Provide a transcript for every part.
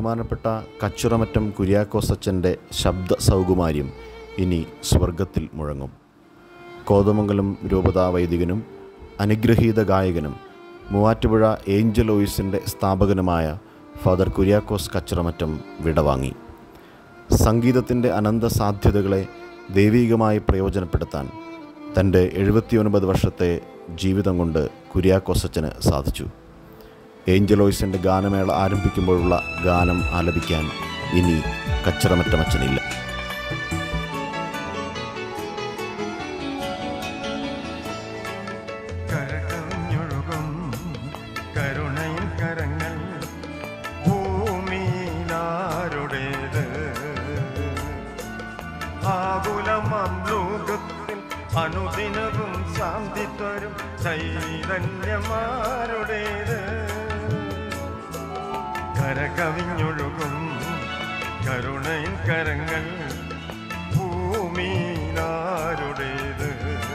ബഹുമാനപ്പെട്ട കച്ചുറമറ്റം കുര്യാക്കോസച്ചൻ്റെ ശബ്ദ സൗകുമാര്യം ഇനി സ്വർഗത്തിൽ മുഴങ്ങും കോതമംഗലം രൂപതാ വൈദികനും അനുഗ്രഹീത ഗായകനും മൂവാറ്റുപുഴ ഏഞ്ചലോയിസിൻ്റെ സ്ഥാപകനുമായ ഫാദർ കുര്യാക്കോസ് കച്ചുറമറ്റം വിടവാങ്ങി സംഗീതത്തിൻ്റെ അനന്ത സാധ്യതകളെ ദൈവീകമായി പ്രയോജനപ്പെടുത്താൻ തൻ്റെ എഴുപത്തിയൊൻപത് വർഷത്തെ ജീവിതം കൊണ്ട് കുര്യാക്കോസച്ചന് സാധിച്ചു ഏഞ്ചലോയ്സിൻ്റെ ഗാനമേള ആരംഭിക്കുമ്പോഴുള്ള ഗാനം ആലപിക്കാൻ ഇനി കച്ചറമറ്റമച്ചനില്ല കരകഞ്ഞൊഴുകും കരുണയിൻ കരങ്ങൾ ഭൂമിയിലാരുടേത് ആകുലമാം ലോകത്തിൽ അനുദിനവും ശാന്തി തരും ചൈതന്യമാരുടേത് കരകവിഞ്ഞൊഴുകും കരുണയിൻ കരങ്ങൾ ഭൂമിയിലാരുടേത്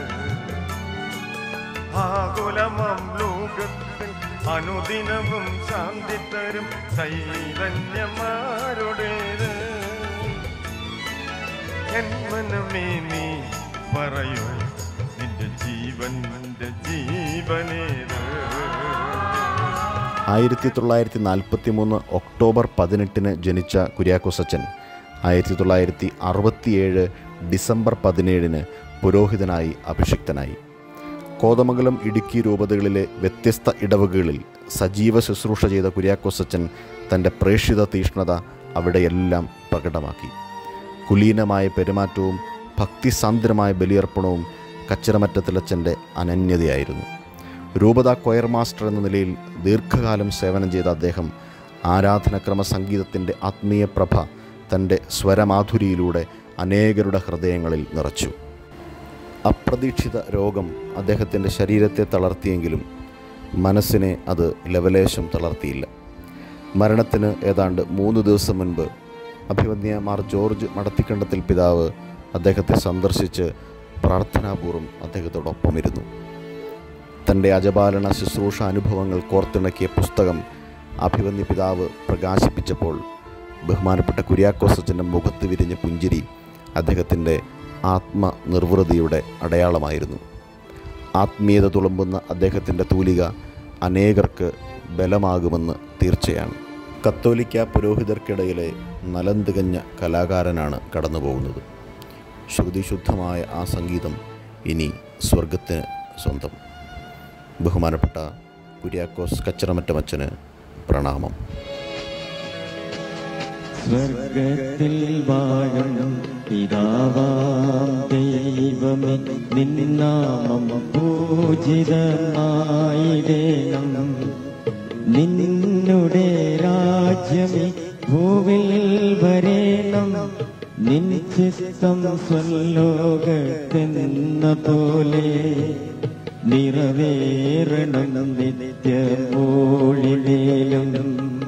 ആകുലമം ലോകത്തിൽ അനുദിനവും ശാന്തി തരും ചൈതന്യമാരുടേത് എൻ മനമേ നീ പറയൂ നിന്റെ ജീവന്റെ ജീവനേത് ആയിരത്തി തൊള്ളായിരത്തി നാൽപ്പത്തി മൂന്ന് ഒക്ടോബർ പതിനെട്ടിന് ജനിച്ച കുര്യാക്കോസച്ചൻ ആയിരത്തി തൊള്ളായിരത്തി അറുപത്തിയേഴ് ഡിസംബർ പതിനേഴിന് പുരോഹിതനായി അഭിഷിക്തനായി കോതമംഗലം ഇടുക്കി രൂപതകളിലെ വ്യത്യസ്ത ഇടവകകളിൽ സജീവ ശുശ്രൂഷ ചെയ്ത കുര്യാക്കോസച്ചൻ തൻ്റെ പ്രേക്ഷിത തീഷ്ണത അവിടെയെല്ലാം പ്രകടമാക്കി കുലീനമായ പെരുമാറ്റവും ഭക്തിസാന്ദ്രമായ ബലിയർപ്പണവും കച്ചിറമറ്റത്തിലച്ചൻ്റെ അനന്യതയായിരുന്നു രൂപത കൊയർ മാസ്റ്റർ എന്ന നിലയിൽ ദീർഘകാലം സേവനം ചെയ്ത അദ്ദേഹം ആരാധനക്രമ സംഗീതത്തിൻ്റെ ആത്മീയ പ്രഭ തൻ്റെ സ്വരമാധുരിയിലൂടെ അനേകരുടെ ഹൃദയങ്ങളിൽ നിറച്ചു അപ്രതീക്ഷിത രോഗം അദ്ദേഹത്തിൻ്റെ ശരീരത്തെ തളർത്തിയെങ്കിലും മനസ്സിനെ അത് ലവലേശം തളർത്തിയില്ല മരണത്തിന് ഏതാണ്ട് മൂന്ന് ദിവസം മുൻപ് അഭിവന്യ മാർ ജോർജ് മടത്തിക്കണ്ടത്തിൽ പിതാവ് അദ്ദേഹത്തെ സന്ദർശിച്ച് പ്രാർത്ഥനാപൂർവ്വം അദ്ദേഹത്തോടൊപ്പം ഇരുന്നു തൻ്റെ അജപാലന ശുശ്രൂഷ അനുഭവങ്ങൾ കോർത്തിണക്കിയ പുസ്തകം അഭിവന്യ പിതാവ് പ്രകാശിപ്പിച്ചപ്പോൾ ബഹുമാനപ്പെട്ട കുര്യാക്കോസച്ചൻ്റെ മുഖത്ത് വിരിഞ്ഞ പുഞ്ചിരി അദ്ദേഹത്തിൻ്റെ ആത്മനിർവൃതിയുടെ അടയാളമായിരുന്നു ആത്മീയത തുളുമ്പുന്ന അദ്ദേഹത്തിൻ്റെ തൂലിക അനേകർക്ക് ബലമാകുമെന്ന് തീർച്ചയാണ് കത്തോലിക്ക പുരോഹിതർക്കിടയിലെ നലം തികഞ്ഞ കലാകാരനാണ് കടന്നുപോകുന്നത് ശ്രുതിശുദ്ധമായ ആ സംഗീതം ഇനി സ്വർഗത്തിന് സ്വന്തം ബഹുമാനപ്പെട്ട കുര്യാക്കോസ് കച്ചറമറ്റമച്ചന് പ്രണാമം സ്വർഗത്തിൽ വാഴും പിതാവാം ദൈവമേ നിന്നാമം പൂജിതമായിടേണം നിന്നുടെ രാജ്യമേ ഭൂവിൽ വരേണം നിൻ ചിത്തം സ്വലോകത്തെന്ന പോലെ നിറവേറണം നിത്യമോളിമേലും